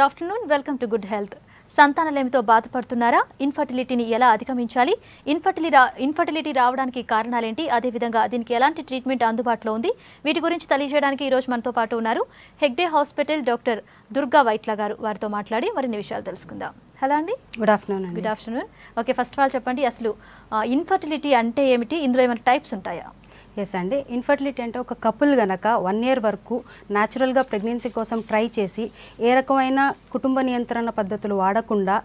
Afternoon welcome to good health సంతానలేమితో బాధపడుతున్నారా ఇన్ఫర్టిలిటీని ఎలా అధిగమించాలి ఇన్ఫర్టిలి రా ఇన్ఫర్టిలిటీ రావడానికి కారణాలేంటి అదేవిధంగా దీనికి ఎలాంటి ట్రీట్మెంట్ అందుబాటులో ఉంది వీటి గురించి తెలియజేయడానికి ఈరోజు మనతో పాటు ఉన్నారు హెగ్డే హాస్పిటల్ డాక్టర్ దుర్గా వైట్ల గారు వారితో మాట్లాడి మరిన్ని విషయాలు తెలుసుకుందాం హలో అండి గుడ్ ఆఫ్టర్నూన్ అండి good afternoon okay first of all చెప్పండి అసలు ఇన్ఫర్టిలిటీ అంటే ఏమిటి ఇందులో ఏమైనా టైప్స్ ఉంటాయా ఎస్ అండి ఇన్ఫర్టిలిటీ అంటే ఒక కపుల్ గనక వన్ ఇయర్ వరకు న్యాచురల్గా ప్రెగ్నెన్సీ కోసం ట్రై చేసి ఏ రకమైన కుటుంబ నియంత్రణ పద్ధతులు వాడకుండా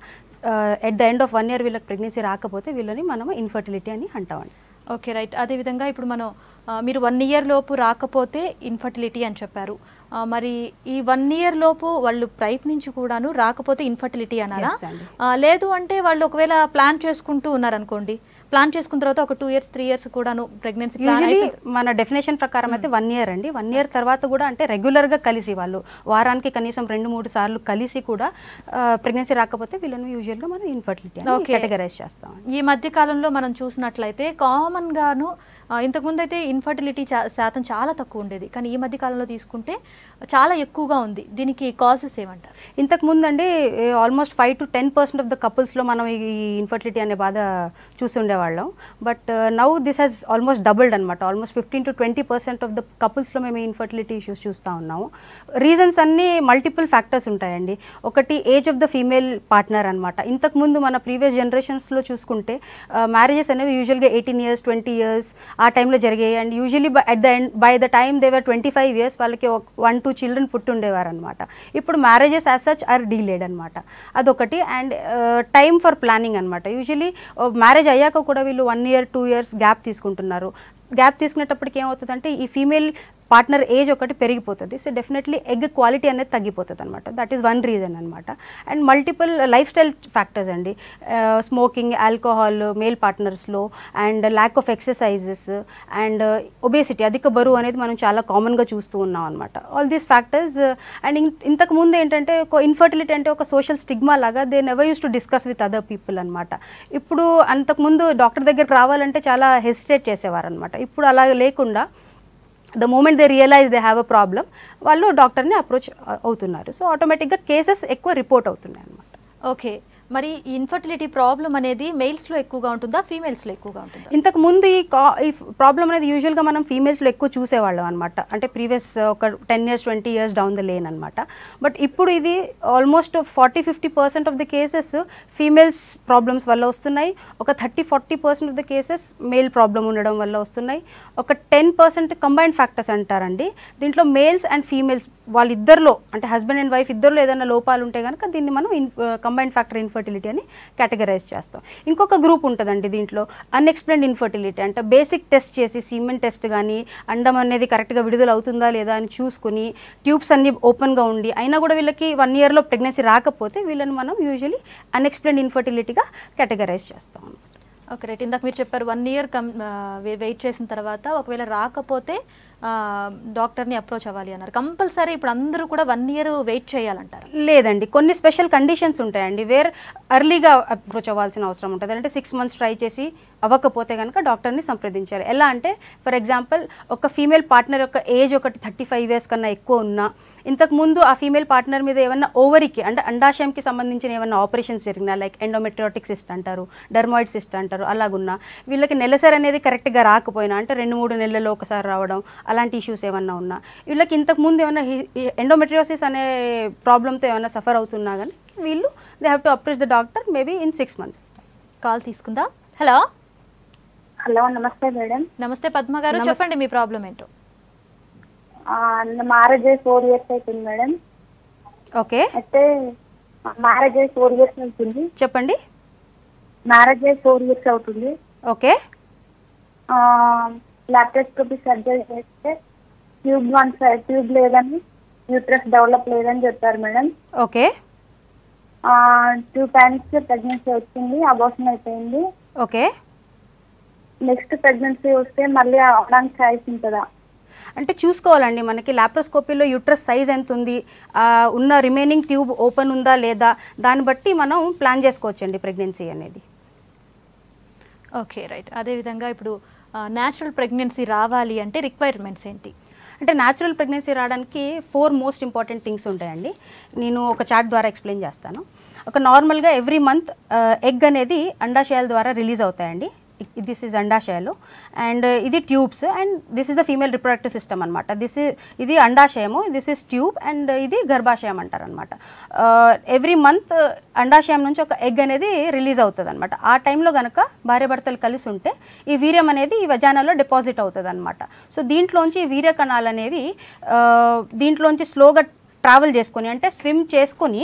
at the end of one year వీళ్ళకి ప్రెగ్నెన్సీ రాకపోతే వీళ్ళని మనం ఇన్ఫర్టిలిటీ అని అంటామండి ఓకే రైట్ అదేవిధంగా ఇప్పుడు మనం ఆ, మీరు వన్ ఇయర్ లోపు రాకపోతే ఇన్ఫర్టిలిటీ అని చెప్పారు ఆ, మరి ఈ వన్ ఇయర్ లోపు వాళ్ళు ప్రయత్నించి కూడాను రాకపోతే ఇన్ఫర్టిలిటీ అన్నారా Yes అండి. ఆ, లేదు అంటే వాళ్ళు ఒకవేళ ప్లాన్ చేసుకుంటూ ఉన్నారనుకోండి ప్లాన్ చేసుకున్న తర్వాత ఒక టూ ఇయర్స్ త్రీ ఇయర్స్ కూడాను ప్రెగ్నెన్సీ ప్లాన్ యూజువలీ మన డెఫినేషన్ ప్రకారం అయితే వన్ ఇయర్ అండి వన్ ఇయర్ తర్వాత కూడా అంటే రెగ్యులర్గా కలిసి వాళ్ళు వారానికి కనీసం రెండు మూడు సార్లు కలిసి కూడా ప్రెగ్నెన్సీ రాకపోతే వీళ్ళని యూజువల్గా మనం ఇన్ఫర్టిలిటీ అని Okay. కేటగరైజ్ చేస్తాం ఈ మధ్య కాలంలో మనం చూసినట్లయితే కామన్ గాను ఆ, ఇంతకుముందు అయితే ఇన్ఫర్టిలిటీ చా- శాతం చాలా తక్కువ ఉండేది కానీ ఈ మధ్య కాలంలో తీసుకుంటే చాలా ఎక్కువగా ఉంది దీనికి కాజెస్ ఏమంటారు ఇంతకు ముందు అండి almost five to ten percent of the కపుల్స్లో మనం ఈ ఇన్ఫర్టిలిటీ అనే బాధ చూసి ఉండేవాళ్ళం but now this has almost doubled అనమాట almost fifteen to twenty percent of the కపుల్స్లో మేము ఇన్ఫర్టిలిటీ ఇష్యూస్ చూస్తూ ఉన్నాము రీజన్స్ అన్నీ మల్టిపుల్ ఫ్యాక్టర్స్ ఉంటాయండి ఒకటి age of the female partner అనమాట ఇంతకు ముందు మన ప్రీవియస్ జనరేషన్స్లో చూసుకుంటే మ్యారేజెస్ అనేవి యూజువల్గా ఎయిటీన్ ఇయర్స్ ట్వంటీ ఇయర్స్ ఆ టైంలో జరిగాయి and usually at the end by the time they were twenty five years వాళ్ళకి వన్ టూ చిల్డ్రన్ పుట్టుండేవారు అనమాట ఇప్పుడు marriages as such are delayed అనమాట అదొకటి అండ్ టైం ఫర్ ప్లానింగ్ అనమాట యూజువలీ మ్యారేజ్ అయ్యాక కూడా వీళ్ళు one year two years gap తీసుకుంటున్నారు గ్యాప్ తీసుకునేటప్పటికి ఏమవుతుందంటే ఈ ఫీమేల్ పార్ట్నర్ ఏజ్ ఒకటి పెరిగిపోతుంది సో డెఫినెట్లీ ఎగ్ క్వాలిటీ అనేది తగ్గిపోతుంది అనమాట దట్ ఈస్ వన్ రీజన్ అనమాట and multiple lifestyle factors అండి స్మోకింగ్ ఆల్కహాల్ మేల్ పార్ట్నర్స్లో and lack of exercises and obesity అధిక బరువు అనేది మనం చాలా కామన్గా చూస్తూ ఉన్నాం అనమాట ఆల్ దీస్ ఫ్యాక్టర్స్ అండ్ ఇంతకు ముందు ఏంటంటే ఒక ఇన్ఫర్టిలిటీ అంటే ఒక సోషల్ స్టిగ్మా లాగా they never use to discuss with other people అనమాట ఇప్పుడు అంతకుముందు డాక్టర్ దగ్గరికి రావాలంటే చాలా హెసిటేట్ చేసేవారు అనమాట ఇప్పుడు అలా లేకుండా the moment they realise they have a problem వాళ్ళు డాక్టర్ని అప్రోచ్ అవుతున్నారు సో ఆటోమేటిక్గా కేసెస్ ఎక్కువ రిపోర్ట్ అవుతున్నాయి అనమాట ఓకే మరి ఇన్ఫర్టిలిటీ ప్రాబ్లం అనేది మేల్స్లో ఎక్కువగా ఉంటుందా ఫీమేల్స్లో ఎక్కువగా ఉంటుందా ఇంతకు ముందు ఈ కా ఈ ప్రాబ్లం అనేది యూజువల్గా మనం ఫీమేల్స్లో ఎక్కువ చూసేవాళ్ళం అనమాట అంటే ప్రీవియస్ ఒక ten years twenty years down the lane అనమాట బట్ ఇప్పుడు ఇది almost forty fifty percent of the cases females problems వల్ల వస్తున్నాయి ఒక thirty forty percent of the cases male problem ఉండడం వల్ల వస్తున్నాయి ఒక టెన్ పర్సెంట్ కంబైన్డ్ ఫ్యాక్టర్స్ అంటారండి దీంట్లో మేల్స్ అండ్ ఫీమేల్స్ వాళ్ళిద్దరిలో అంటే హస్బెండ్ అండ్ వైఫ్ ఇద్దరిలో ఏదైనా లోపాలు ఉంటే కనుక దీన్ని మనం కంబైన్డ్ ఫ్యాక్టర్ ఇన్ఫర్టిలిటీ అని కేటగరైజ్ చేస్తాం ఇంకొక గ్రూప్ ఉంటుందండి దీంట్లో అన్ఎక్స్ప్లెయిన్డ్ ఇన్ఫర్టిలిటీ అంటే బేసిక్ టెస్ట్ చేసి సీమెన్ టెస్ట్ కానీ అండం అనేది కరెక్ట్గా విడుదల అవుతుందా లేదా అని చూసుకుని ట్యూబ్స్ అన్ని ఓపెన్గా ఉండి అయినా కూడా వీళ్ళకి వన్ ఇయర్లో ప్రెగ్నెన్సీ రాకపోతే వీళ్ళని మనం యూజువలీ అన్ఎక్స్ప్లెయిన్డ్ ఇన్ఫర్టిలిటీగా కేటగరైజ్ చేస్తాం ఓకే రైట్ ఇందాక మీరు చెప్పారు వన్ ఇయర్ కమ్ వెయిట్ చేసిన తర్వాత ఒకవేళ రాకపోతే ఆ, డాక్టర్ని అప్రోచ్ అవ్వాలి అన్నారు కంపల్సరీ ఇప్పుడు అందరూ కూడా వన్ ఇయర్ వెయిట్ చేయాలంటారు లేదండి కొన్ని స్పెషల్ కండిషన్స్ ఉంటాయండి వేర్ అర్లీగా అప్రోచ్ అవ్వాల్సిన అవసరం ఉంటుంది అంటే సిక్స్ మంత్స్ ట్రై చేసి అవ్వకపోతే కనుక డాక్టర్ని సంప్రదించాలి ఎలా అంటే ఫర్ ఎగ్జాంపుల్ ఒక ఫీమేల్ పార్ట్నర్ యొక్క ఏజ్ ఒకటి థర్టీ ఫైవ్ ఇయర్స్ కన్నా ఎక్కువ ఉన్నా ఇంతకు ముందు ఆ ఫీమేల్ పార్ట్నర్ మీద ఏమన్నా ఓవరీకి అంటే అండాశయంకి సంబంధించిన ఏమన్నా ఆపరేషన్స్ జరిగినా లైక్ ఎండోమెట్రియాటిక్ సిస్ట్ అంటారు డర్మాయిడ్ సిస్ట్ అంటారు అలాగున్నా వీళ్ళకి నెలసరి అనేది కరెక్ట్గా రాకపోయినా అంటే రెండు మూడు నెలల్లో ఒకసారి రావడం అలాంటి ఇష్యూస్ ఏమన్నా ఉన్నా వీళ్ళకి ఇంతకు ముందు ఏమన్నా ఎండోమెట్రియోసిస్ అనే ప్రాబ్లంతో ఏమైనా సఫర్ అవుతున్నా కానీ వీళ్ళు they have to approach the doctor maybe in six months call తీసుకుందా హలో హలో నమస్తే మేడం నమస్తే పద్మ గారు చెప్పండి మీ ప్రాబ్లం ఏంటో మ్యారేజ్ అయ్యి ఫోర్ ఇయర్స్ అవుతుంది మేడం ఓకే అయితే మ్యారేజ్ అయ్యి ఫోర్ ఇయర్స్ అవుతుంది చెప్పండి మ్యారేజ్ అయ్యి ఫోర్ ఇయర్స్ అవుతుంది ఓకే లాప్రోస్కోపీ సర్జరీ చేస్తే ట్యూబ్ వన్ సైడ్ ట్యూబ్ లేదని యూట్రస్ డెవలప్ లేదని చెప్పారు madam okay two times pregnancy వచ్చింది అబోషన్ అయిపోయింది ఓకే నెక్స్ట్ ప్రెగ్నెన్సీ వస్తే మళ్ళీ అవడానికి ఛాయిస్ ఉంటుందా అంటే చూసుకోవాలండి మనకి లాప్రోస్కోపీలో యూట్రస్ సైజ్ ఎంత ఉంది ఆ, ఉన్న రిమైనింగ్ ట్యూబ్ ఓపెన్ ఉందా లేదా దాన్ని బట్టి మనం ప్లాన్ చేసుకోవచ్చండి ప్రెగ్నెన్సీ అనేది ఓకే రైట్ అదేవిధంగా ఇప్పుడు న్యాచురల్ ప్రెగ్నెన్సీ రావాలి అంటే రిక్వైర్మెంట్స్ ఏంటి అంటే న్యాచురల్ ప్రెగ్నెన్సీ రావడానికి ఫోర్ మోస్ట్ ఇంపార్టెంట్ థింగ్స్ ఉంటాయండి నేను ఒక చార్ట్ ద్వారా ఎక్స్ప్లెయిన్ చేస్తాను ఒక నార్మల్గా ఎవ్రీ మంత్ ఎగ్ అనేది అండాశయాల ద్వారా రిలీజ్ అవుతాయండి దిస్ ఇస్ అండాశయాలు అండ్ ఇది tubes and this is the female reproductive system అనమాట దిస్ ఇస్ ఇది అండాశయము దిస్ ఇస్ ట్యూబ్ అండ్ ఇది గర్భాశయం అంటారు అనమాట ఎవ్రీ మంత్ అండాశయం నుంచి ఒక ఎగ్ అనేది రిలీజ్ అవుతుంది అనమాట ఆ టైంలో కనుక భార్యాభర్తలు కలిసి ఉంటే ఈ వీర్యం అనేది ఈ వజానాలో డిపాజిట్ అవుతుంది అనమాట సో దీంట్లోంచి ఈ వీర్య కణాలు అనేవి ఆ, దీంట్లోంచి స్లోగా ట్రావెల్ చేసుకొని అంటే స్విమ్ చేసుకొని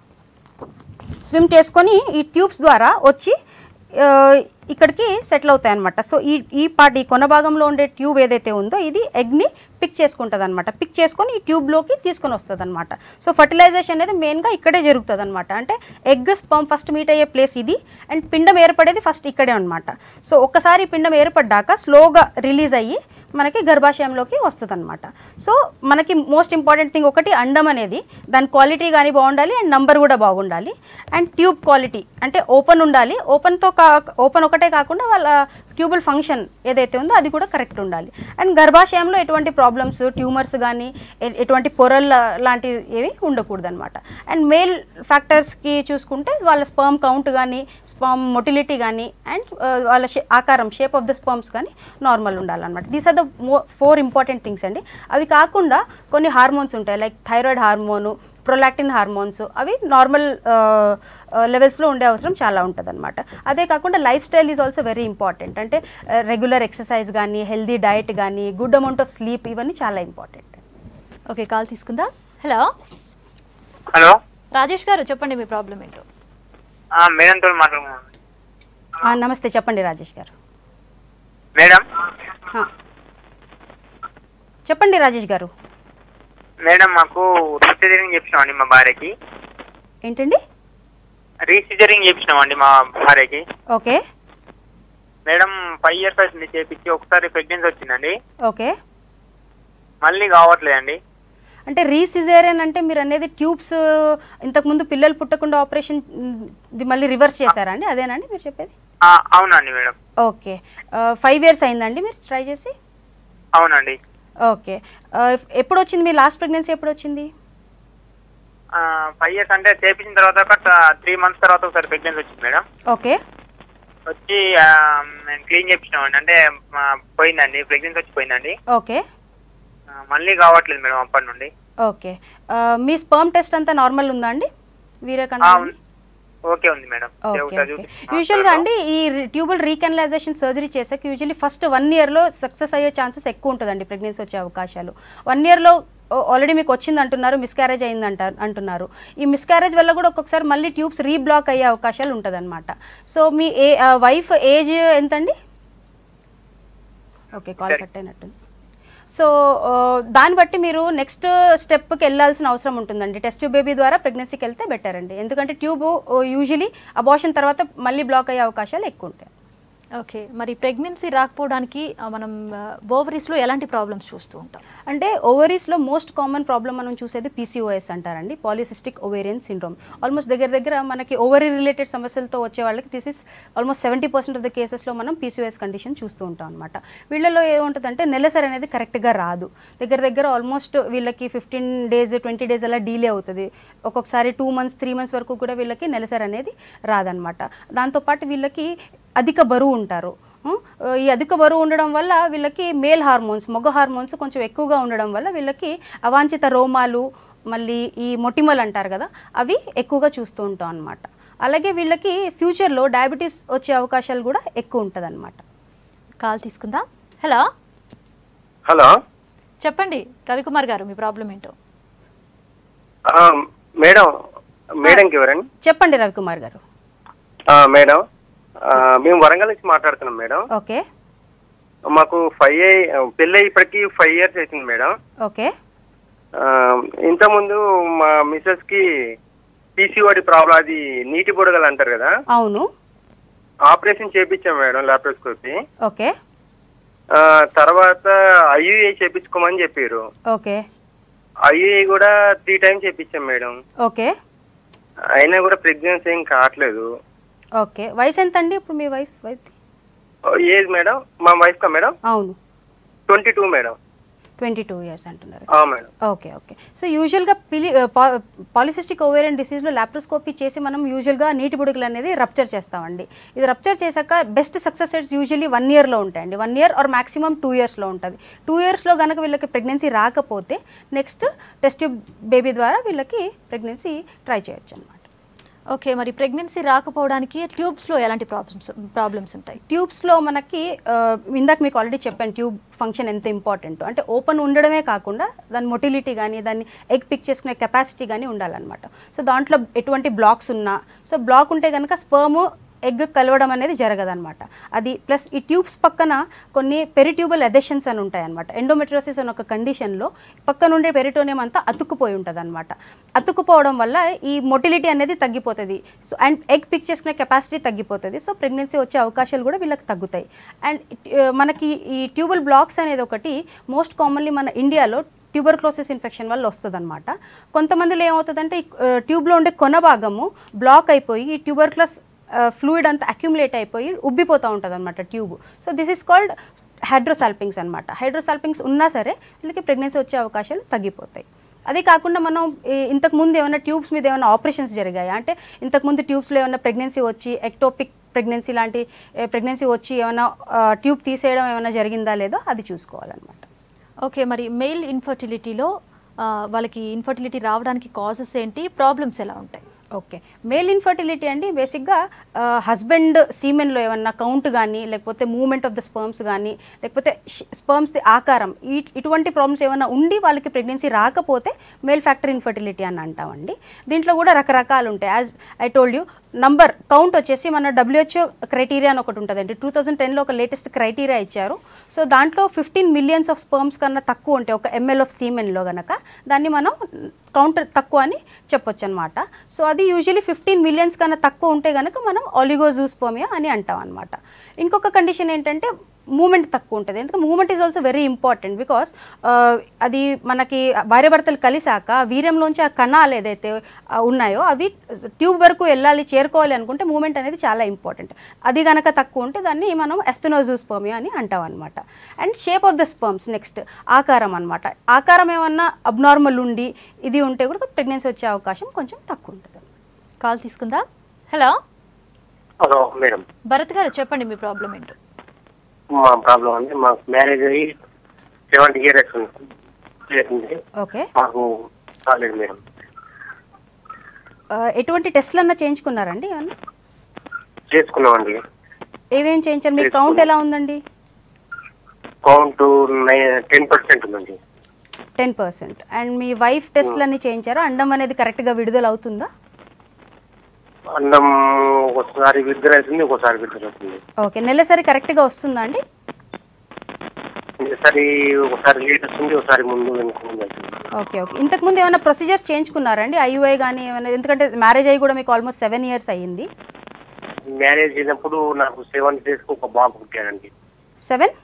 స్విమ్ చేసుకొని ఈ ట్యూబ్స్ ద్వారా వచ్చి ఆ, ఇక్కడికి సెటిల్ అవుతాయి అనమాట సో ఈ ఈ పార్ట్ ఈ కొన భాగంలో ఉండే ట్యూబ్ ఏదైతే ఉందో ఇది ఎగ్ని పిక్ చేసుకుంటుంది అనమాట పిక్ చేసుకొని ఈ ట్యూబ్లోకి తీసుకొని వస్తుంది అనమాట సో ఫర్టిలైజేషన్ అనేది మెయిన్గా ఇక్కడే జరుగుతుంది అనమాట అంటే ఎగ్ స్పర్మ్ ఫస్ట్ మీట్ అయ్యే ప్లేస్ ఇది అండ్ పిండం ఏర్పడేది ఫస్ట్ ఇక్కడే అనమాట సో ఒక్కసారి పిండం ఏర్పడ్డాక స్లోగా రిలీజ్ అయ్యి మనకి గర్భాశయంలోకి వస్తుంది అనమాట సో మనకి మోస్ట్ ఇంపార్టెంట్ థింగ్ ఒకటి అండం అనేది దాని క్వాలిటీ కానీ బాగుండాలి అండ్ నంబర్ కూడా బాగుండాలి అండ్ ట్యూబ్ క్వాలిటీ అంటే ఓపెన్ ఉండాలి ఓపెన్తో కా ఓపెన్ ఒకటే కాకుండా వాళ్ళ ట్యూబుల్ ఫంక్షన్ ఏదైతే ఉందో అది కూడా కరెక్ట్ ఉండాలి అండ్ గర్భాశయంలో ఎటువంటి ప్రాబ్లమ్స్ ట్యూమర్స్ కానీ ఎ- ఎటువంటి పొరల్ లాంటివి ఏవి ఉండకూడదు అనమాట అండ్ మేల్ ఫ్యాక్టర్స్కి చూసుకుంటే వాళ్ళ స్పర్మ్ కౌంట్ కానీ స్పర్మ్ మొటిలిటీ కానీ అండ్ వాళ్ళ షే- ఆకారం షేప్ ఆఫ్ ద స్పర్మ్స్ కానీ నార్మల్ ఉండాలన్నమాట దీస్ ఆర్ ద మో ఫోర్ ఇంపార్టెంట్ థింగ్స్ అండి అవి కాకుండా కొన్ని హార్మోన్స్ ఉంటాయి like thyroid hormone prolactin hormones అవి నార్మల్ లెవెల్స్లో ఉండే అవసరం చాలా ఉంటుంది అనమాట అదే కాకుండా lifestyle is also very important అంటే రెగ్యులర్ ఎక్సర్సైజ్ కానీ హెల్దీ డయట్ కానీ గుడ్ అమౌంట్ ఆఫ్ స్లీప్ ఇవన్నీ చాలా ఇంపార్టెంట్ ఓకే కాల్ తీసుకుందా హలో హలో రాజేష్ గారు చెప్పండి మీ ప్రాబ్లం ఏంటో ఆ, మేడంతో మాట్లాడుతున్నాను నమస్తే చెప్పండి రాజేష్ గారు మేడం ఆ. చెప్పండి రాజేష్ గారు మేడం మాకు రీసిజరింగ్ చేపించామండి మా భార్యకి ఏంటండి రీసిజరింగ్ చేపించినామండి మా భార్యకి ఓకే మేడం ఫైవ్ ఇయర్స్ అవుతుంది చేపించి ఒకసారి ప్రెగ్నెన్సీ వచ్చిందండి ఓకే మళ్ళీ కావట్లేదండి అంటే రీసిజేరియన్ అంటే మీరు అనేది ట్యూబ్స్ ఇంతకుముందు పిల్లలు పుట్టకుండా ఆపరేషన్ ఇది మళ్ళీ రివర్స్ చేశారా అండి అదేనండి మీరు చెప్పేది ఆ, అవునండి మేడం ఓకే ఫైవ్ ఇయర్స్ అయిందండి మీరు ట్రై చేసి అవునండి ఓకే ఎప్పుడు వచ్చింది మీ లాస్ట్ ప్రెగ్నెన్సీ ఎప్పుడు వచ్చింది ఫైవ్ ఇయర్స్ అంటే చేపించిన తర్వాత ఒక త్రీ మంత్స్ తర్వాత ఒకసారి ప్రెగ్నెన్సీ వచ్చింది మేడం ఓకే వచ్చి ఆ, మేము క్లీన్ చేపించినామండి అంటే ఆ, పోయిందండి ప్రెగ్నెన్సీ వచ్చి పోయిందండి ఓకే ఆ, మళ్ళీ కావట్లేదు మేడం అప్పటి నుండి ఓకే మీ స్పర్మ్ టెస్ట్ అంతా నార్మల్ ఉందా అండి ఆ, వీరకండ ఉంది. ఓకే ఉంది మేడం ఓకే ఒకసారి ఓకే చూపించి యూజువల్గా అండి ఈ ట్యూబల్ రీకెనలైజేషన్ సర్జరీ చేసాక యూజువల్లీ ఫస్ట్ వన్ ఇయర్లో సక్సెస్ అయ్యే ఛాన్సెస్ ఎక్కువ ఉంటుందండి ప్రెగ్నెన్సీ వచ్చే అవకాశాలు వన్ ఇయర్లో ఆల్రెడీ మీకు వచ్చింది అంటున్నారు మిస్క్యారేజ్ అయింది అంటారు అంటున్నారు ఈ మిస్క్యారేజ్ వల్ల కూడా ఒక్కొక్కసారి మళ్ళీ ట్యూబ్స్ రీబ్లాక్ అయ్యే అవకాశాలు ఉంటుందన్నమాట సో మీ ఏ వైఫ్ ఏజ్ ఎంతండి ఓకే కాల్ కట్ అయినట్టుంది సో ఆ, దాన్ని బట్టి మీరు నెక్స్ట్ స్టెప్కి వెళ్ళాల్సిన అవసరం ఉంటుందండి టెస్ట్ ట్యూబ్ బేబీ ద్వారా ప్రెగ్నెన్సీకి వెళ్తే బెటర్ అండి ఎందుకంటే ట్యూబ్ యూజువలీ అబార్షన్ తర్వాత మళ్ళీ బ్లాక్ అయ్యే అవకాశాలు ఎక్కువ ఉంటాయి ఓకే మరి ప్రెగ్నెన్సీ రాకపోవడానికి ఆ, మనం ఓవరీస్లో ఎలాంటి ప్రాబ్లమ్స్ చూస్తూ ఉంటాం అంటే ఓవరీస్లో మోస్ట్ కామన్ ప్రాబ్లం మనం చూసేది పీసీఓఎస్ అంటారండి పాలిసిస్టిక్ ఓవేరియన్ సిండ్రోమ్ ఆల్మోస్ట్ దగ్గర దగ్గర మనకి ఓవరీ రిలేటెడ్ సమస్యలతో వచ్చే వాళ్ళకి this is almost seventy percent of the కేసెస్లో మనం పీసీఓఎస్ కండిషన్ చూస్తూ ఉంటాం అనమాట వీళ్ళలో ఏముంటుందంటే నెలసరి అనేది కరెక్ట్గా రాదు దగ్గర దగ్గర ఆల్మోస్ట్ వీళ్ళకి ఫిఫ్టీన్ డేస్ ట్వంటీ డేస్ అలా డీలే అవుతుంది ఒక్కొక్కసారి టూ మంత్స్ త్రీ మంత్స్ వరకు కూడా వీళ్ళకి నెలసరి అనేది రాదనమాట దాంతోపాటు వీళ్ళకి అధిక బరువు ఉంటారు ఉం? ఈ అధిక బరువు ఉండడం వల్ల వీళ్ళకి మేల్ హార్మోన్స్ మగ హార్మోన్స్ కొంచెం ఎక్కువగా ఉండడం వల్ల వీళ్ళకి అవాంఛిత రోమాలు మళ్ళీ ఈ మొటిమలు అంటారు కదా అవి ఎక్కువగా చూస్తూ ఉంటాం అనమాట అలాగే వీళ్ళకి ఫ్యూచర్లో డయాబెటీస్ వచ్చే అవకాశాలు కూడా ఎక్కువ ఉంటుంది అనమాట కాల్ తీసుకుందాం హలో హలో చెప్పండి రవికుమార్ గారు మీ ప్రాబ్లం ఏంటో ఆ, మేడం మేడంకి ఎవరండి చెప్పండి రవికుమార్ గారు ఆ, మేడం ఆ, మేము వరంగల్ నుంచి మాట్లాడుతున్నాం మేడం ఓకే మాకు ఫైవ్ పెళ్ళి ఇప్పటికి ఫైవ్ ఇయర్స్ అవుతుంది మేడం ఓకే ఆ, ఇంతకుముందు మా మిస్సెస్ కి పీసీఓడి ప్రాబ్లం అది నీటి బుడగలు అంటారు కదా అవును ఆపరేషన్ చేపించాం మేడం లాప్రోస్కోపీ ఓకే ఆ, తర్వాత ఐయుఏ చేపించుకోమని చెప్పారు ఓకే ఐయుఏ కూడా త్రీ టైమ్స్ చేపించాం మేడం ఓకే అయినా కూడా ప్రెగ్నెన్సీ ఏం కావట్లేదు ఓకే వయసు ఎంత అండి ఇప్పుడు మీ వైఫ్ వయసు ఏజ్ మేడం మా వైఫ్ కా మేడం అవును twenty two madam twenty two years అంటున్నారు ఆ, మేడం ఓకే ఓకే సో యూజువల్గా పిలి పాలిసిస్టిక్ ఓవేరియన్ డిసీజ్లో లాప్రోస్కోపీ చేసి మనం యూజువల్గా నీటి బుడుగులు అనేది రప్చర్ చేస్తామండి ఇది రప్చర్ చేశాక best success rates usually one ఇయర్లో ఉంటాయండి వన్ ఇయర్ ఆర్ మాక్సిమం టూ ఇయర్స్లో ఉంటుంది టూ ఇయర్స్లో కనుక వీళ్ళకి ప్రెగ్నెన్సీ రాకపోతే నెక్స్ట్ టెస్ట్ బేబీ ద్వారా వీళ్ళకి ప్రెగ్నెన్సీ ట్రై చేయొచ్చు అనమాట ఓకే మరి ప్రెగ్నెన్సీ రాకపోవడానికి ట్యూబ్స్లో ఎలాంటి ప్రాబ్లమ్స్ ప్రాబ్లమ్స్ ఉంటాయి ట్యూబ్స్లో మనకి ఆ, ఇందాక మీకు ఆల్రెడీ చెప్పాను ట్యూబ్ ఫంక్షన్ ఎంత ఇంపార్టెంట్ అంటే ఓపెన్ ఉండడమే కాకుండా దాని మొటిలిటీ కానీ దాన్ని ఎగ్ పిక్ చేసుకునే కెపాసిటీ కానీ ఉండాలన్నమాట సో దాంట్లో ఎటువంటి బ్లాక్స్ ఉన్నా సో బ్లాక్ ఉంటే కనుక స్పర్మ్ ఎగ్ కలవడం అనేది జరగదన్నమాట అది ప్లస్ ఈ ట్యూబ్స్ పక్కన కొన్ని పెరిట్యూబల్ ఎదెషన్స్ అని ఉంటాయి అనమాట ఎండోమెట్రోసిస్ అని ఒక కండిషన్లో పక్క నుండే పెరిటోనియం అంతా అతుక్కుపోయి ఉంటుంది అనమాట అతుక్కుపోవడం వల్ల ఈ మొటిలిటీ అనేది తగ్గిపోతుంది సో అండ్ ఎగ్ పిక్ చేసుకునే కెపాసిటీ తగ్గిపోతుంది సో ప్రెగ్నెన్సీ వచ్చే అవకాశాలు కూడా వీళ్ళకి తగ్గుతాయి అండ్ మనకి ఈ ట్యూబల్ బ్లాక్స్ అనేది ఒకటి మోస్ట్ కామన్లీ మన ఇండియాలో ట్యూబర్క్లోసిస్ ఇన్ఫెక్షన్ వల్ల వస్తుందన్నమాట కొంతమందిలో ఏమవుతుందంటే ఈ ట్యూబ్లో ఉండే కొన భాగము బ్లాక్ అయిపోయి ఈ ట్యూబర్క్లస్ ఫ్లూయిడ్ అంతా అక్యుములేట్ అయిపోయి ఉబ్బిపోతూ ఉంటుంది అనమాట tube so this is called hydrosalpinx అనమాట హైడ్రోసాల్పింగ్స్ ఉన్నా సరే వీళ్ళకి ప్రెగ్నెన్సీ వచ్చే అవకాశాలు తగ్గిపోతాయి అదే కాకుండా మనం ఈ- ఇంతకు ముందు ఏమైనా ట్యూబ్స్ మీద ఏమైనా ఆపరేషన్స్ జరిగాయి అంటే ఇంతకు ముందు ట్యూబ్స్లో ఏమైనా ప్రెగ్నెన్సీ వచ్చి ఎక్టోపిక్ ప్రెగ్నెన్సీ లాంటి ప్రెగ్నెన్సీ వచ్చి ఏమైనా ట్యూబ్ తీసేయడం ఏమైనా జరిగిందా లేదో అది చూసుకోవాలన్నమాట ఓకే మరి మెయిల్ ఇన్ఫర్టిలిటీలో వాళ్ళకి ఇన్ఫర్టిలిటీ రావడానికి కాజెస్ ఏంటి ప్రాబ్లమ్స్ ఎలా ఉంటాయి ఓకే మేల్ ఇన్ఫర్టిలిటీ అండి బేసిక్గా హస్బెండ్ సీమెన్లో ఏమన్నా కౌంట్ కానీ లేకపోతే మూమెంట్ ఆఫ్ ద స్పర్మ్స్ కానీ లేకపోతే స్పర్మ్స్ది ఆకారం ఈ ఇటువంటి ప్రాబ్లమ్స్ ఏమైనా ఉండి వాళ్ళకి ప్రెగ్నెన్సీ రాకపోతే మేల్ ఫ్యాక్టర్ ఇన్ఫర్టిలిటీ అని అంటామండి దీంట్లో కూడా రకరకాలు ఉంటాయి as I told you number count వచ్చేసి మన డబ్ల్యూహెచ్ఓ క్రైటీరియా అని ఒకటి ఉంటుందండి టూ థౌజండ్ టెన్లో ఒక లేటెస్ట్ క్రైటీరియా ఇచ్చారు సో దాంట్లో ఫిఫ్టీన్ మిలియన్స్ ఆఫ్ స్పర్మ్స్ కన్నా తక్కువ ఉంటాయి ఒక ఎంఎల్ ఆఫ్ సీమెన్లో గనక దాన్ని మనం కౌంట్ తక్కువ అని చెప్పొచ్చు అనమాట సో అది యూజువలీ ఫిఫ్టీన్ మిలియన్స్ కన్నా తక్కువ ఉంటే కనుక మనం ఆలిగోజూస్పోమియా అని అంటాం అనమాట ఇంకొక కండిషన్ ఏంటంటే మూమెంట్ తక్కువ ఉంటుంది ఎందుకంటే movement is also very important because అది మనకి భార్యాభర్తలు కలిసాక వీర్యంలోంచి ఆ కణాలు ఏదైతే ఆ, ఉన్నాయో అవి ట్యూబ్ వరకు వెళ్ళాలి చేరుకోవాలి అనుకుంటే మూమెంట్ అనేది చాలా ఇంపార్టెంట్ అది కనుక తక్కువ ఉంటే దాన్ని మనం ఎస్తనోజూస్పోమియా అని అంటాం అనమాట and shape of the sperms next ఆకారం అనమాట ఆకారం ఏమన్నా అబ్నార్మల్ ఉండి ఇది ఉంటే కూడా ప్రెగ్నెన్సీ వచ్చే అవకాశం కొంచెం తక్కువ ఉంటుంది కాల్ తీసుకుందా హలో హలో మేడం భరత్ గారు చెప్పండి మీ ప్రాబ్లం ఏంటో మా ప్రాబ్లం అండి మాకు మ్యారేజ్ అయ్యి సెవెంటీ ఇయర్స్ చేసింది ఓకే మాకు కాలేదు మేడం ఆ, ఎటువంటి టెస్ట్లు అన్నా చేయించుకున్నారండి ఏమన్నా చేసుకున్నామండి ఏమేం చేయించారు మీ కౌంట్ ఎలా ఉందండి కౌంట్ టెన్ పర్సెంట్ ఉందండి టెన్ పర్సెంట్ అండ్ మీ వైఫ్ టెస్ట్లు అన్ని చేయించారా అండం అనేది కరెక్ట్గా విడుదల అవుతుందా అన్నం ఒకసారి విద్ర అవుతుంది ఒకసారి విద్ర అవుతుంది ఓకే నెలసరి కరెక్ట్గా వస్తుందా అండి ఒకసారి ఒకసారి లేట్ వస్తుంది ఒకసారి ముందు వెనుక ముందు అవుతుంది ఓకే ఓకే ఇంతకుముందు ఏమైనా ప్రొసీజర్స్ చేయించుకున్నారండి ఐయుఐ కానీ ఏమైనా ఎందుకంటే మ్యారేజ్ అయ్యి కూడా మీకు ఆల్మోస్ట్ సెవెన్ ఇయర్స్ అయ్యింది మ్యారేజ్ అయినప్పుడు నాకు సెవెన్ డేస్ కు ఒక బాబు పుట్టాడండి సెవెన్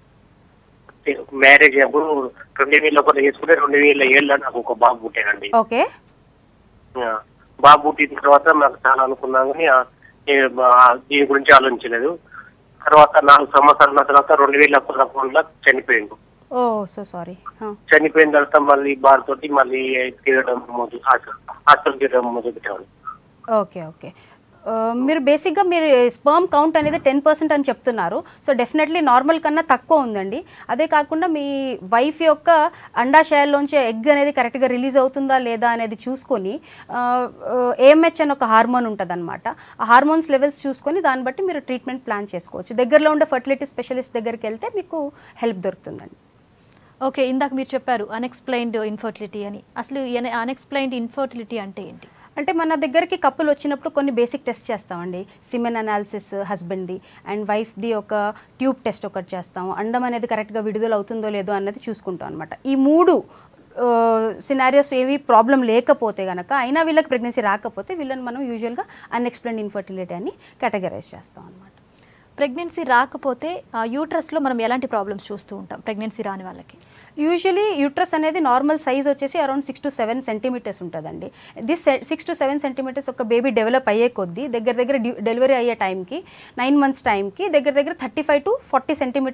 మ్యారేజ్ అయినప్పుడు రెండు వేల ఒకటి చేసుకుంటే రెండు వేల ఏళ్ళ నాకు ఒక బాబు పుట్టాడండి ఓకే ఆ, బాబు పుట్టిన తర్వాత నాకు చాలా అనుకున్నాం కానీ ఆ, నేను బా- దీని గురించి ఆలోచించలేదు తర్వాత నాలుగు సంవత్సరాల తర్వాత రెండు వేల పదకొండులో చనిపోయిండు ఓ సో సారీ చనిపోయిన తర్వాత మళ్ళీ బార్ తోటి మళ్ళీ తిరగడం మొదలు హాస్టల్ తిరగడం మొదలు పెట్టాడు ఓకే ఓకే ఆ, మీరు బేసిక్గా మీరు స్పర్మ్ కౌంట్ అనేది టెన్ పర్సెంట్ అని చెప్తున్నారు సో డెఫినెట్లీ నార్మల్ కన్నా తక్కువ ఉందండి అదే కాకుండా మీ వైఫ్ యొక్క అండాశయాల్లోంచి ఎగ్ అనేది కరెక్ట్గా రిలీజ్ అవుతుందా లేదా అనేది చూసుకొని ఏఎంహెచ్ అని ఒక హార్మోన్ ఉంటుంది ఆ హార్మోన్స్ లెవెల్స్ చూసుకొని దాన్ని బట్టి మీరు ట్రీట్మెంట్ ప్లాన్ చేసుకోవచ్చు దగ్గరలో ఉండే ఫర్టిలిటీ స్పెషలిస్ట్ దగ్గరికి వెళ్తే మీకు హెల్ప్ దొరుకుతుందండి ఓకే ఇందాక మీరు చెప్పారు అన్ఎక్స్ప్లెయిన్డ్ ఇన్ఫర్టిలిటీ అని అసలు అన్ఎక్స్ప్లెయిన్డ్ ఇన్ఫర్టిలిటీ అంటే ఏంటి అంటే మన దగ్గరికి కప్పులు వచ్చినప్పుడు కొన్ని బేసిక్ టెస్ట్ చేస్తామండి సిమెన్ అనాలిసిస్ హస్బెండ్ది అండ్ వైఫ్ది ఒక ట్యూబ్ టెస్ట్ ఒకటి చేస్తాం అండం అనేది కరెక్ట్గా విడుదల అవుతుందో లేదో అన్నది చూసుకుంటాం అనమాట ఈ మూడు సినారియోస్ ఏవి ప్రాబ్లం లేకపోతే కనుక అయినా వీళ్ళకి ప్రెగ్నెన్సీ రాకపోతే వీళ్ళని మనం యూజువల్గా అన్ఎక్స్ప్లెయిన్ ఇన్ఫర్టిలిటీ అని కేటగరైజ్ చేస్తాం అనమాట ప్రెగ్నెన్సీ రాకపోతే ఆ యూట్రస్లో మనం ఎలాంటి ప్రాబ్లమ్స్ చూస్తూ ఉంటాం ప్రెగ్నెన్సీ రాని వాళ్ళకి యూజువలీ యూట్రస్ అనేది నార్మల్ సైజ్ వచ్చేసి around six to seven centimetres ఉంటుందండి this six to seven centimetres ఒక బేబీ డెవలప్ అయ్యే కొద్దీ దగ్గర దగ్గర డెలివరీ అయ్యే టైంకి నైన్ మంత్స్ టైంకి దగ్గర దగ్గర thirty five to forty centimetres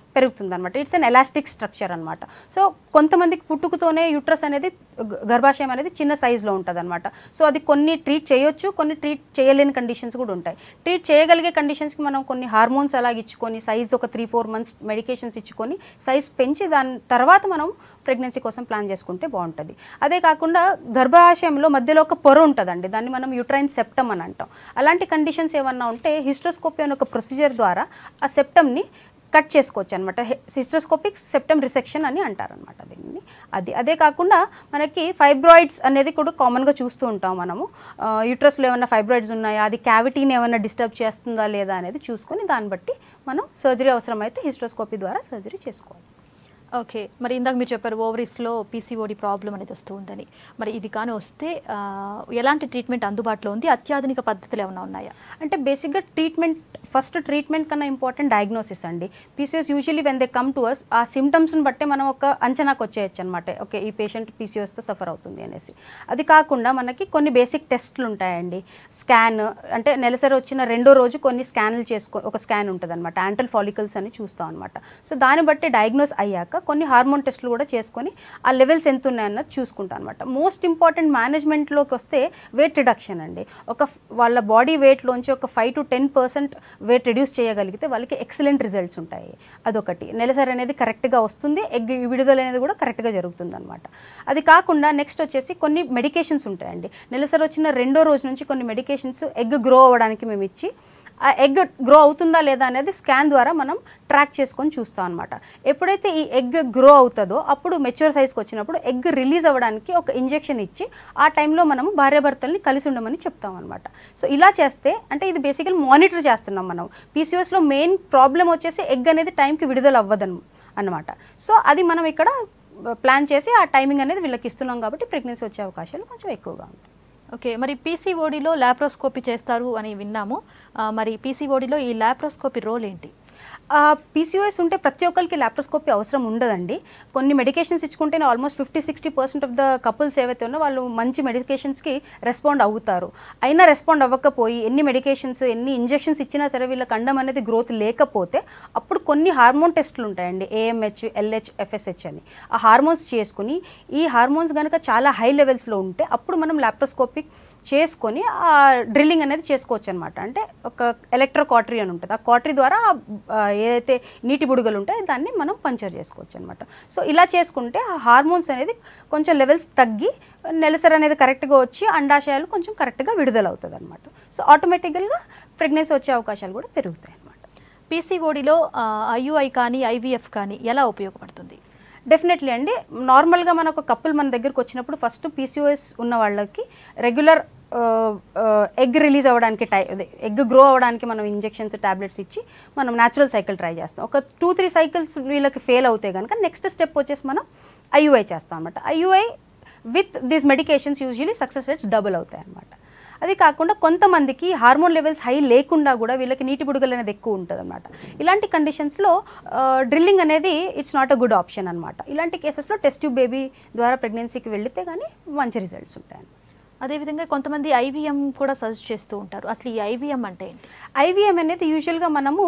పెరుగుతుంది అనమాట ఇట్స్ అన్ ఎలాస్టిక్ స్ట్రక్చర్ అనమాట సో కొంతమందికి పుట్టుకతోనే యూట్రస్ అనేది గ- గర్భాశయం అనేది చిన్న సైజులో ఉంటుంది అనమాట సో అది కొన్ని ట్రీట్ చేయొచ్చు కొన్ని ట్రీట్ చేయలేని కండిషన్స్ కూడా ఉంటాయి ట్రీట్ చేయగలిగే కండిషన్స్కి మనం కొన్ని హార్మోన్స్ అలాగ ఇచ్చుకొని సైజ్ ఒక త్రీ ఫోర్ మంత్స్ మెడికేషన్స్ ఇచ్చుకొని సైజ్ పెంచి దాని తర్వాత మనం ప్రెగ్నెన్సీ కోసం ప్లాన్ చేసుకుంటే బాగుంటుంది అదే కాకుండా గర్భాశయంలో మధ్యలో ఒక పొర ఉంటుందండి దాన్ని మనం యూట్రైన్ సెప్టమ్ అని అంటాం అలాంటి కండిషన్స్ ఏమన్నా ఉంటే హిస్ట్రోస్కోపీ అనే ఒక ప్రొసీజర్ ద్వారా ఆ సెప్టమ్ని కట్ చేసుకోవచ్చు అనమాట హిస్ట్రోస్కోపిక్ సెప్టమ్ రిసెక్షన్ అని అంటారనమాట దీన్ని అది అదే కాకుండా మనకి ఫైబ్రాయిడ్స్ అనేది కూడా కామన్గా చూస్తూ ఉంటాం మనము యూట్రస్లో ఏమైనా ఫైబ్రాయిడ్స్ ఉన్నాయా అది క్యావిటీని ఏమైనా డిస్టర్బ్ చేస్తుందా లేదా అనేది చూసుకొని దాన్ని బట్టి మనం సర్జరీ అవసరమైతే హిస్ట్రోస్కోపీ ద్వారా సర్జరీ చేసుకోవాలి ఓకే మరి ఇందాక మీరు చెప్పారు ఓవరీస్లో పీసీఓడి ప్రాబ్లం అనేది వస్తూ ఉందని మరి ఇది కానీ వస్తే ఆ, ఎలాంటి ట్రీట్మెంట్ అందుబాటులో ఉంది అత్యాధునిక పద్ధతులు ఏమైనా ఉన్నాయా అంటే బేసిక్గా ట్రీట్మెంట్ ఫస్ట్ ట్రీట్మెంట్ కన్నా ఇంపార్టెంట్ డయాగ్నోసిస్ అండి PCS usually when they come to us uh సిమ్టమ్స్ని బట్టే మనం ఒక అంచనాకు వచ్చేయచ్చు అనమాట ఓకే ఈ పేషెంట్ పీసీఎస్తో సఫర్ అవుతుంది అనేసి అది కాకుండా మనకి కొన్ని బేసిక్ టెస్ట్లు ఉంటాయండి స్కాన్ అంటే నెలసరి వచ్చిన రెండో రోజు కొన్ని స్కాన్లు చేసుకో ఒక స్కాన్ ఉంటుంది అనమాట యాంటల్ ఫాలికల్స్ అని చూస్తాం అనమాట సో దాన్ని బట్టి డయాగ్నోస్ అయ్యాక కొన్ని హార్మోన్ టెస్ట్లు కూడా చేసుకొని ఆ లెవెల్స్ ఎంత ఉన్నాయన్నది చూసుకుంటాం అనమాట మోస్ట్ ఇంపార్టెంట్ మేనేజ్మెంట్లోకి వస్తే వెయిట్ రిడక్షన్ అండి ఒక ఫ్- వాళ్ళ బాడీ వెయిట్లోంచి ఒక five to ten percent weight reduce చేయగలిగితే వాళ్ళకి ఎక్సలెంట్ రిజల్ట్స్ ఉంటాయి అదొకటి నెలసరి అనేది కరెక్ట్గా వస్తుంది ఎగ్ విడుదల అనేది కూడా కరెక్ట్గా జరుగుతుంది అనమాట అది కాకుండా నెక్స్ట్ వచ్చేసి కొన్ని మెడికేషన్స్ ఉంటాయండి నెలసరి వచ్చిన రెండో రోజు నుంచి కొన్ని మెడికేషన్స్ ఎగ్ గ్రో అవ్వడానికి మేము ఇచ్చి ఆ ఎగ్ గ్రో అవుతుందా లేదా అనేది స్కాన్ ద్వారా మనం ట్రాక్ చేసుకొని చూస్తాం అనమాట ఎప్పుడైతే ఈ ఎగ్ గ్రో అవుతుందో అప్పుడు మెచ్యూర్ సైజ్కి వచ్చినప్పుడు ఎగ్ రిలీజ్ అవ్వడానికి ఒక ఇంజెక్షన్ ఇచ్చి ఆ టైంలో మనము భార్యాభర్తల్ని కలిసి ఉండమని చెప్తాం అనమాట సో ఇలా చేస్తే అంటే ఇది బేసికల్ మానిటర్ చేస్తున్నాం మనం పీసీఓస్లో మెయిన్ ప్రాబ్లం వచ్చేసి ఎగ్ అనేది టైంకి విడుదల అవ్వదను అన్నమాట సో అది మనం ఇక్కడ ప్లాన్ చేసి ఆ టైమింగ్ అనేది వీళ్ళకి ఇస్తున్నాం కాబట్టి ప్రెగ్నెన్సీ వచ్చే అవకాశాలు కొంచెం ఎక్కువగా ఉంటాయి ఓకే మరి పీసీఓడిలో లాప్రోస్కోపీ చేస్తారు అని విన్నాము ఆ, మరి పీసీఓడిలో ఈ లాప్రోస్కోపీ రోల్ ఏంటి పీసీఓఎస్ ఉంటే ప్రతి ఒక్కరికి లాప్రోస్కోపీ అవసరం ఉండదండి కొన్ని మెడికేషన్స్ ఇచ్చుకుంటేనే almost fifty sixty percent of the couples ఏవైతే ఉన్నా వాళ్ళు మంచి మెడికేషన్స్కి రెస్పాండ్ అవుతారు అయినా రెస్పాండ్ అవ్వకపోయి ఎన్ని మెడికేషన్స్ ఎన్ని ఇంజెక్షన్స్ ఇచ్చినా సరే వీళ్ళకి అండం అనేది గ్రోత్ లేకపోతే అప్పుడు కొన్ని హార్మోన్ టెస్టులు ఉంటాయండి ఏఎంహెచ్ ఎల్హెచ్ ఎఫ్ఎస్హెచ్ అని ఆ హార్మోన్స్ చేసుకుని ఈ హార్మోన్స్ కనుక చాలా హై లెవెల్స్లో ఉంటే అప్పుడు మనం లాప్రోస్కోపిక్ చేసుకొని ఆ డ్రిల్లింగ్ అనేది చేసుకోవచ్చు అనమాట అంటే ఒక ఎలక్ట్రో కాటరీ అని ఉంటుంది ఆ కాటరీ ద్వారా ఆ, ఏదైతే నీటి బుడుగలు ఉంటాయో దాన్ని మనం పంచర్ చేసుకోవచ్చు అనమాట సో ఇలా చేసుకుంటే ఆ హార్మోన్స్ అనేది కొంచెం లెవెల్స్ తగ్గి నెలసరి అనేది కరెక్ట్గా వచ్చి అండాశయాలు కొంచెం కరెక్ట్గా విడుదల అవుతుంది అనమాట సో ఆటోమేటికల్గా ప్రెగ్నెన్సీ వచ్చే అవకాశాలు కూడా పెరుగుతాయి అనమాట పీసీఓడిలో ఐయుఐ కానీ ఐవీఎఫ్ కానీ ఎలా ఉపయోగపడుతుంది డెఫినెట్లీ అండి నార్మల్గా మన ఒక కప్పుల్ మన దగ్గరకు వచ్చినప్పుడు ఫస్ట్ పీసీఓఎస్ ఉన్న వాళ్ళకి రెగ్యులర్ ఎగ్ రిలీజ్ అవ్వడానికి టై అదే ఎగ్ గ్రో అవ్వడానికి మనం ఇంజెక్షన్స్ టాబ్లెట్స్ ఇచ్చి మనం న్యాచురల్ సైకిల్ ట్రై చేస్తాం ఒక టూ త్రీ సైకిల్స్ వీళ్ళకి ఫెయిల్ అవుతాయి కనుక నెక్స్ట్ స్టెప్ వచ్చేసి మనం ఐయుఐ చేస్తాం అనమాట IUI with these medications usually success rates double అవుతాయి అనమాట అది కాకుండా కొంతమందికి హార్మోన్ లెవెల్స్ హై లేకుండా కూడా వీళ్ళకి నీటి బుడగలు అనేది ఎక్కువ ఉంటుంది అనమాట ఇలాంటి కండిషన్స్లో డ్రిల్లింగ్ అనేది it's not a good option అనమాట ఇలాంటి కేసెస్లో టెస్ట్ ట్యూబ్ బేబీ ద్వారా ప్రెగ్నెన్సీకి వెళితే కానీ మంచి రిజల్ట్స్ ఉంటాయి అదేవిధంగా కొంతమంది ఐవీఎం కూడా సజెస్ట్ చేస్తూ ఉంటారు అసలు ఈ ఐవీఎం అంటే ఏంటి ఐవీఎం అనేది యూజువల్గా మనము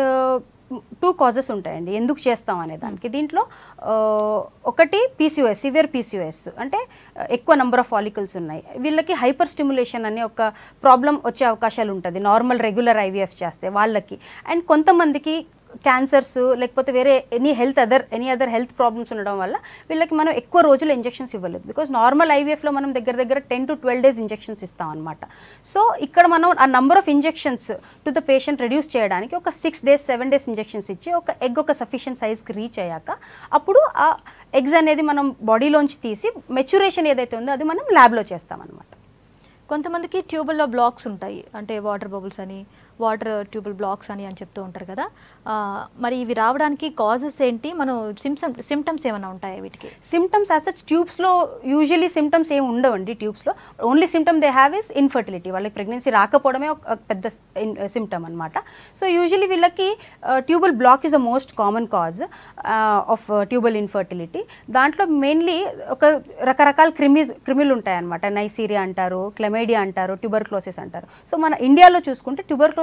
టూ కాజెస్ ఉంటాయండి ఎందుకు చేస్తాం అనే దానికి దీంట్లో ఆ, ఒకటి పీసీఓఎస్ సివియర్ పీసీఓఎస్ అంటే ఆ, ఎక్కువ నెంబర్ ఆఫ్ ఫాలికల్స్ ఉన్నాయి వీళ్ళకి హైపర్ స్టిమ్యులేషన్ అనే ఒక ప్రాబ్లం వచ్చే అవకాశాలు ఉంటుంది నార్మల్ రెగ్యులర్ ఐవీఎఫ్ చేస్తే వాళ్ళకి అండ్ కొంతమందికి క్యాన్సర్స్ లేకపోతే వేరే any health other any other health problems ఉండడం వల్ల వీళ్ళకి మనం ఎక్కువ రోజులు ఇంజెక్షన్స్ ఇవ్వలేదు బికాజ్ నార్మల్ ఐవీఎఫ్లో మనం దగ్గర దగ్గర ten to twelve days injections ఇస్తాం అనమాట సో ఇక్కడ మనం ఆ number of injections to the patient reduce చేయడానికి ఒక six days seven days injections ఇచ్చి ఒక ఎగ్ ఒక సఫిషియెంట్ సైజ్కి రీచ్ అయ్యాక అప్పుడు ఆ ఎగ్స్ అనేది మనం బాడీలోంచి తీసి మెచ్యురేషన్ ఏదైతే ఉందో అది మనం ల్యాబ్లో చేస్తాం అనమాట కొంతమందికి ట్యూబుల్లో బ్లాక్స్ ఉంటాయి అంటే వాటర్ బబుల్స్ అని వాటర్ ట్యూబుల్ బ్లాక్స్ అని అని చెప్తూ ఉంటారు కదా ఆ, మరి ఇవి రావడానికి కాజెస్ ఏంటి మనం సిమ్సమ్ సిమ్టమ్స్ ఏమైనా ఉంటాయా వీటికి సిమ్టమ్స్ యాజ్ సచ్ ట్యూబ్స్లో యూజువలీ సిమ్టమ్స్ ఏమి ఉండవండి ట్యూబ్స్లో only symptom they have is infertility వాళ్ళకి ప్రెగ్నెన్సీ రాకపోవడమే ఒక ఒక పెద్ద సిమ్టమ్ అనమాట సో యూజువలీ వీళ్ళకి tubal block is the most common cause of tubal infertility దాంట్లో మెయిన్లీ ఒక రకరకాల క్రిమిస్ క్రిమిలు ఉంటాయన్నమాట నైసీరియా అంటారు క్లెమేడియా అంటారు ట్యూబర్క్లోసిస్ అంటారు సో మన ఇండియాలో చూసుకుంటే ట్యూబర్క్లోసిస్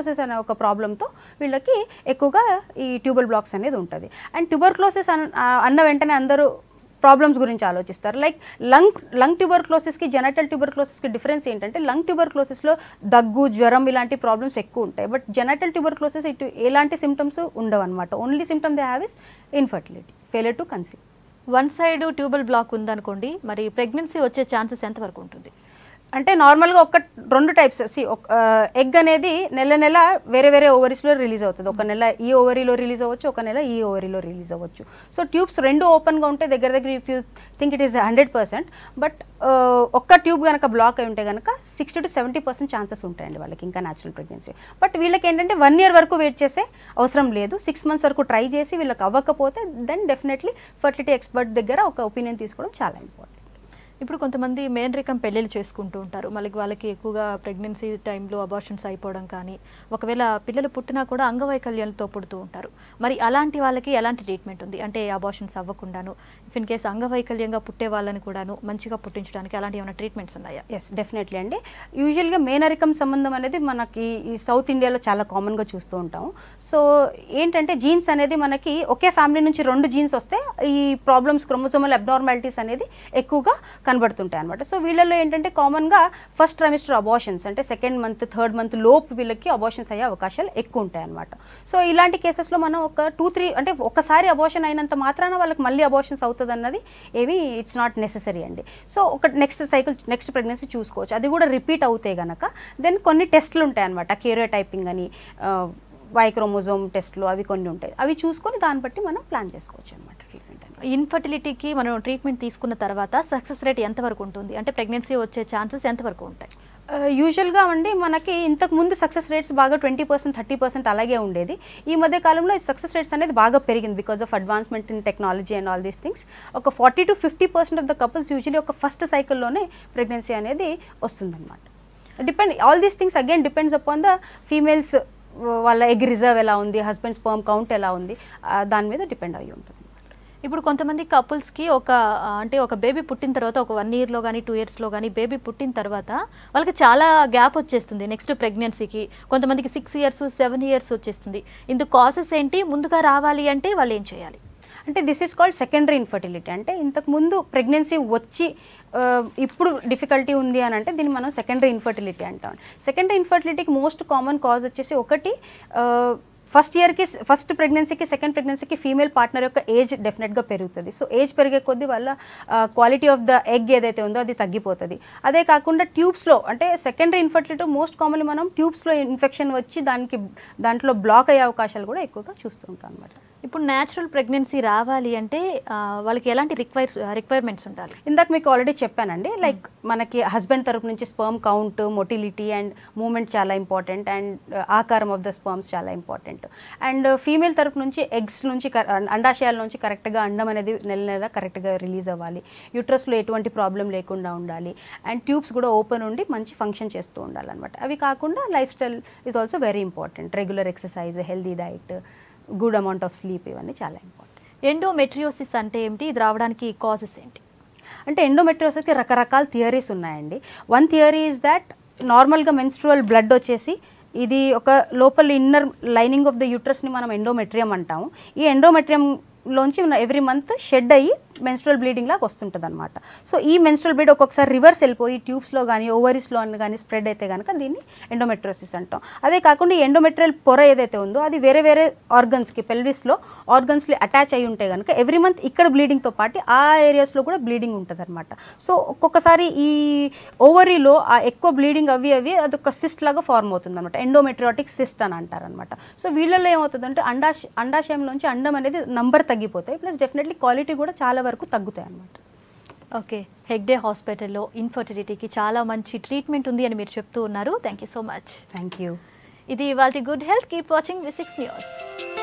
ట్యూబర్క్లోసిస్ అనే ఒక ప్రాబ్లంతో వీళ్ళకి ఎక్కువగా ఈ ట్యూబల్ బ్లాక్స్ అనేది ఉంటుంది అండ్ ట్యూబర్క్లోసిస్ అన్న వెంటనే అందరూ ప్రాబ్లమ్స్ గురించి ఆలోచిస్తారు లైక్ లంగ్ లంగ్ ట్యూబర్క్లోసిస్కి జెనటల్ ట్యూబర్క్లోసిస్కి డిఫరెన్స్ ఏంటంటే లంగ్ ట్యూబర్క్లోసిస్లో దగ్గు జ్వరం ఇలాంటి ప్రాబ్లమ్స్ ఎక్కువ ఉంటాయి బట్ జెనటల్ ట్యూబర్క్లోసిస్ ఇటు ఎలాంటి సిమ్టమ్స్ ఉండవు అనమాట only symptom they have is infertility failure to conceive one side tubal block ఉందనుకోండి మరి ప్రెగ్నెన్సీ వచ్చే ఛాన్సెస్ ఎంతవరకు ఉంటుంది అంటే నార్మల్గా ఒక రెండు టైప్స్ సి ఎగ్ అనేది నెల నెల వేరే వేరే ఓవరీస్లో రిలీజ్ అవుతుంది ఒక నెల ఈ ఓవరీలో రిలీజ్ అవ్వచ్చు ఒక నెల ఈ ఓవరీలో రిలీజ్ అవ్వచ్చు సో ట్యూబ్స్ రెండు ఓపెన్గా ఉంటే దగ్గర దగ్గర if you think it is hundred percent but ఒక్క ట్యూబ్ కనుక బ్లాక్ అయి ఉంటే కనుక sixty to seventy percent chances ఉంటాయండి వాళ్ళకి ఇంకా న్యాచురల్ ప్రెగ్నెన్సీ బట్ వీళ్ళకి ఏంటంటే వన్ ఇయర్ వరకు వెయిట్ చేసే అవసరం లేదు సిక్స్ మంత్స్ వరకు ట్రై చేసి వీళ్ళకి అవ్వకపోతే దెన్ డెఫినెట్లీ ఫర్టిలిటీ ఎక్స్పర్ట్ దగ్గర ఒక ఒపీనియన్ తీసుకోవడం చాలా ఇంపార్టెంట్ ఇప్పుడు కొంతమంది మేనరికం పెళ్ళిళ్ళు చేసుకుంటూ ఉంటారు మళ్ళీ వాళ్ళకి ఎక్కువగా ప్రెగ్నెన్సీ టైంలో అబార్షన్స్ అయిపోవడం కానీ ఒకవేళ పిల్లలు పుట్టినా కూడా అంగవైకల్యంతో పుడుతూ ఉంటారు మరి అలాంటి వాళ్ళకి ఎలాంటి ట్రీట్మెంట్ ఉంది అంటే అబార్షన్స్ అవ్వకుండాను ఇఫ్ ఇన్ కేసు అంగవైకల్యంగా పుట్టే వాళ్ళని కూడాను మంచిగా పుట్టించడానికి అలాంటి ఏమైనా ట్రీట్మెంట్స్ ఉన్నాయా ఎస్ డెఫినెట్లీ అండి యూజువల్గా మేనరికం సంబంధం అనేది మనకి ఈ సౌత్ ఇండియాలో చాలా కామన్గా చూస్తూ ఉంటాం సో ఏంటంటే జీన్స్ అనేది మనకి ఒకే ఫ్యామిలీ నుంచి రెండు జీన్స్ వస్తే ఈ ప్రాబ్లమ్స్ క్రోమోజోమల్ అబ్నార్మాలిటీస్ అనేది ఎక్కువగా కనబడుతుంటాయి అనమాట సో వీళ్ళలో ఏంటంటే కామన్గా ఫస్ట్ ట్రైమిస్టర్ అబార్షన్స్ అంటే సెకండ్ మంత్ థర్డ్ మంత్ లోపు వీళ్ళకి అబార్షన్స్ అయ్యే అవకాశాలు ఎక్కువ ఉంటాయి అనమాట సో ఇలాంటి కేసెస్లో మనం ఒక టూ త్రీ అంటే ఒకసారి అబార్షన్ అయినంత మాత్రాన వాళ్ళకి మళ్ళీ అబార్షన్స్ అవుతుంది అన్నది ఏవి ఇట్స్ నాట్ నెససరీ అండి సో ఒక నెక్స్ట్ సైకిల్ నెక్స్ట్ ప్రెగ్నెన్సీ చూసుకోవచ్చు అది కూడా రిపీట్ అవుతే గనక దెన్ కొన్ని టెస్ట్లు ఉంటాయి అనమాట కేరియో టైపింగ్ అని వైక్రోమోజోమ్ టెస్ట్లు అవి కొన్ని ఉంటాయి అవి చూసుకొని దాన్ని బట్టి మనం ప్లాన్ చేసుకోవచ్చు అనమాట ట్రీట్మెంట్ అనేది ఇన్ఫర్టిలిటీకి మనం ట్రీట్మెంట్ తీసుకున్న తర్వాత సక్సెస్ రేట్ ఎంతవరకు ఉంటుంది అంటే ప్రెగ్నెన్సీ వచ్చే ఛాన్సెస్ ఎంతవరకు ఉంటాయి యూజువల్గా అండి మనకి ఇంతకు ముందు సక్సెస్ రేట్స్ బాగా ట్వంటీ పర్సెంట్ థర్టీ పర్సెంట్ అలాగే ఉండేది ఈ మధ్య కాలంలో ఈ సక్సెస్ రేట్స్ అనేది బాగా పెరిగింది because of advancement in technology and all these things ఒక forty to fifty percent of the couples usually ఒక ఫస్ట్ సైకిల్లోనే ప్రెగ్నెన్సీ అనేది వస్తుందన్నమాట depend all these things again depends upon the females వాళ్ళ ఎగ్ రిజర్వ్ ఎలా ఉంది హస్బెండ్ స్పర్మ్ కౌంట్ ఎలా ఉంది ఆ, దాని మీద డిపెండ్ అయ్యి ఉంటుంది ఇప్పుడు కొంతమంది కపుల్స్కి ఒక ఆ, అంటే ఒక బేబీ పుట్టిన తర్వాత ఒక వన్ ఇయర్లో కానీ టూ ఇయర్స్లో కానీ బేబీ పుట్టిన తర్వాత వాళ్ళకి చాలా గ్యాప్ వచ్చేస్తుంది నెక్స్ట్ ప్రెగ్నెన్సీకి కొంతమందికి సిక్స్ ఇయర్స్ సెవెన్ ఇయర్స్ వచ్చేస్తుంది ఇందుకు కాసెస్ ఏంటి ముందుగా రావాలి అంటే వాళ్ళు ఏం చేయాలి అంటే this is called secondary infertility అంటే ఇంతకు ముందు ప్రెగ్నెన్సీ వచ్చి ఆ, ఇప్పుడు డిఫికల్టీ ఉంది అని అంటే దీన్ని మనం సెకండరీ ఇన్ఫర్టిలిటీ అంటాం సెకండరీ ఇన్ఫర్టిలిటీకి మోస్ట్ కామన్ కాజ్ వచ్చేసి ఒకటి ఫస్ట్ ఇయర్కి ఫస్ట్ ప్రెగ్నెన్సీకి సెకండ్ ప్రెగ్నెన్సీకి ఫీమేల్ పార్ట్నర్ యొక్క ఏజ్ డెఫినెట్గా పెరుగుతుంది సో ఏజ్ పెరిగే కొద్దీ వాళ్ళ క్వాలిటీ ఆఫ్ ద ఎగ్ ఏదైతే ఉందో అది తగ్గిపోతుంది అదే కాకుండా ట్యూబ్స్లో అంటే సెకండరీ ఇన్ఫర్టిలిటీ మోస్ట్ కామన్లీ మనం ట్యూబ్స్లో ఇన్ఫెక్షన్ వచ్చి దానికి దాంట్లో బ్లాక్ అయ్యే అవకాశాలు కూడా ఎక్కువగా చూస్తూ ఉంటాం అనమాట ఇప్పుడు న్యాచురల్ ప్రెగ్నెన్సీ రావాలి అంటే ఆ, వాళ్ళకి ఎలాంటి రిక్వైర్స్ రిక్వైర్మెంట్స్ ఉండాలి ఇందాక మీకు ఆల్రెడీ చెప్పానండి లైక్ మనకి హస్బెండ్ తరపు నుంచి sperm count motility and movement చాలా ఇంపార్టెంట్ అండ్ ఆకారం ఆఫ్ ద స్పర్మ్స్ చాలా ఇంపార్టెంట్ అండ్ ఫీమేల్ తరపు నుంచి ఎగ్స్ నుంచి కర- అండాశయాల నుంచి కరెక్ట్గా అండం అనేది నెల నెల కరెక్ట్గా రిలీజ్ అవ్వాలి యూట్రస్లో ఎటువంటి ప్రాబ్లం లేకుండా ఉండాలి అండ్ ట్యూబ్స్ కూడా ఓపెన్ ఉండి మంచి ఫంక్షన్ చేస్తూ ఉండాలన్నమాట అవి కాకుండా lifestyle is also very important regular exercise healthy diet good amount of sleep ఇవన్నీ చాలా ఇంపార్టెంట్ ఎండోమెట్రియోసిస్ అంటే ఏమిటి ఇది రావడానికి కాజెస్ ఏంటి అంటే ఎండోమెట్రియోసిస్కి రకరకాల థియరీస్ ఉన్నాయండి వన్ థియరీ ఇస్ దట్ నార్మల్గా మెన్స్ట్రువల్ బ్లడ్ వచ్చేసి ఇది ఒక లోపల ఇన్నర్ లైనింగ్ ఆఫ్ ద యూట్రస్ని మనం ఎండోమెట్రియం అంటాము ఈ ఎండోమెట్రియంలోంచి ఎవ్రీ మంత్ షెడ్ అయ్యి మెన్స్ట్రువల్ బ్లీడింగ్ లాగా వస్తుంటుంది అనమాట సో ఈ మెన్స్ట్రువల్ బ్లీడ్ ఒక్కొక్కసారి రివర్స్ వెళ్ళిపోయి ట్యూబ్స్లో కానీ ఓవరీస్లో కానీ స్ప్రెడ్ అయితే కనుక దీన్ని ఎండోమెట్రోసిస్ అంటాం అదే కాకుండా ఈ ఎండోమెట్రియల్ పొర ఏదైతే ఉందో అది వేరే వేరే ఆర్గన్స్కి పెల్విస్లో ఆర్గన్స్లో అటాచ్ అయి ఉంటే కనుక ఎవ్రీ మంత్ ఇక్కడ బ్లీడింగ్తో పాటు ఆ ఏరియాస్లో కూడా బ్లీడింగ్ ఉంటుంది అనమాట సో ఒక్కొక్కసారి ఈ ఓవరీలో ఆ ఎక్కువ బ్లీడింగ్ అవి అవి అదొక సిస్ట్ లాగా ఫార్మ్ అవుతుంది అనమాట ఎండోమెట్రియాటిక్ సిస్ట్ అని అంటారు అనమాట సో వీళ్ళలో ఏమవుతుందంటే అండాశ అండాశయంలోంచి అండం అనేది నంబర్ తగ్గిపోతాయి ప్లస్ డెఫినెట్లీ క్వాలిటీ కూడా చాలా వరకు తగ్గుతాయి అనమాట ఓకే హెగ్డే హాస్పిటల్లో ఇన్ఫర్టిలిటీకి చాలా మంచి ట్రీట్మెంట్ ఉంది అని మీరు చెప్తూ ఉన్నారు thank you so much thank you ఇది వాళ్ళ good health keep watching V six news